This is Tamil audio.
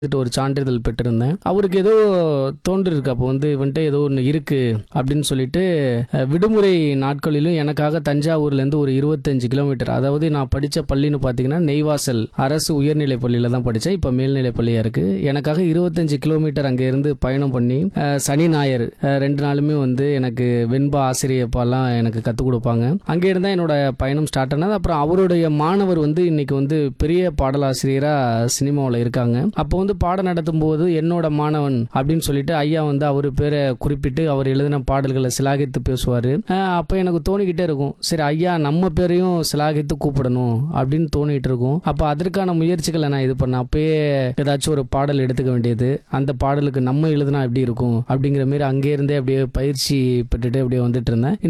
வந்துட்டு ஒரு சான்றிதழ் பெற்றிருந்தேன் அவருக்கு ஏதோ தோன்றிருக்கு அப்போ வந்து இவன்ட்டு ஏதோ ஒன்று இருக்கு அப்படின்னு சொல்லிட்டு அஹ், விடுமுறை நாட்களிலும் எனக்காக தஞ்சாவூர்லேருந்து ஒரு இருபத்தஞ்சு கிலோமீட்டர் அதாவது நான் படித்த பள்ளின்னு பார்த்தீங்கன்னா நெய்வாசல் அரசு உயர்நிலைப் பள்ளியில் தான் படித்தேன் இப்போ மேல்நிலைப் பள்ளியாக இருக்குது எனக்காக இருபத்தஞ்சு கிலோமீட்டர் அங்கே இருந்து பயணம் பண்ணி அஹ், சனி ஞாயிறு அஹ், ரெண்டு நாளுமே வந்து எனக்கு வெண்பா ஆசிரியப்பாலாம் எனக்கு கற்றுக் கொடுப்பாங்க அங்கே இருந்தால் என்னோட பயணம் ஸ்டார்ட் ஆனது அப்புறம் அவருடைய மாணவர் வந்து இன்னைக்கு வந்து பெரிய பாடலாசிரியராக சினிமாவில் இருக்காங்க அப்போ வந்து பாடம் நடத்தும் போது என்னோட மாணவன் அப்படின்னு சொல்லிட்டு ஐயா வந்து அவர் பேரை குறிப்பிட்டு அவர் எழுதின பாடல்களை சிலாகித்து பேசுவார் அப்போ எனக்கு தோணிக்கிட்டே இருக்கும் சரி ஐயா நம்ம பேரையும் சிலாகித்து கூப்பிடணும் அப்படின்னு தோணிட்டு இருக்கும் அப்போ அதற்கான முயற்சிகளை நான் இது பண்ணேன் அப்பயே ஏதாச்சும் ஒரு பாடல் எடுத்துக்க வேண்டியது அந்த பாடலுக்கு நம்ம எழுதுனா எப்படி இருக்கும் அப்படிங்கிற மாதிரி அங்கே இருந்தே அப்படியே பயிற்சி பெற்றுட்டு அப்படியே வந்துட்டு இருந்தேன்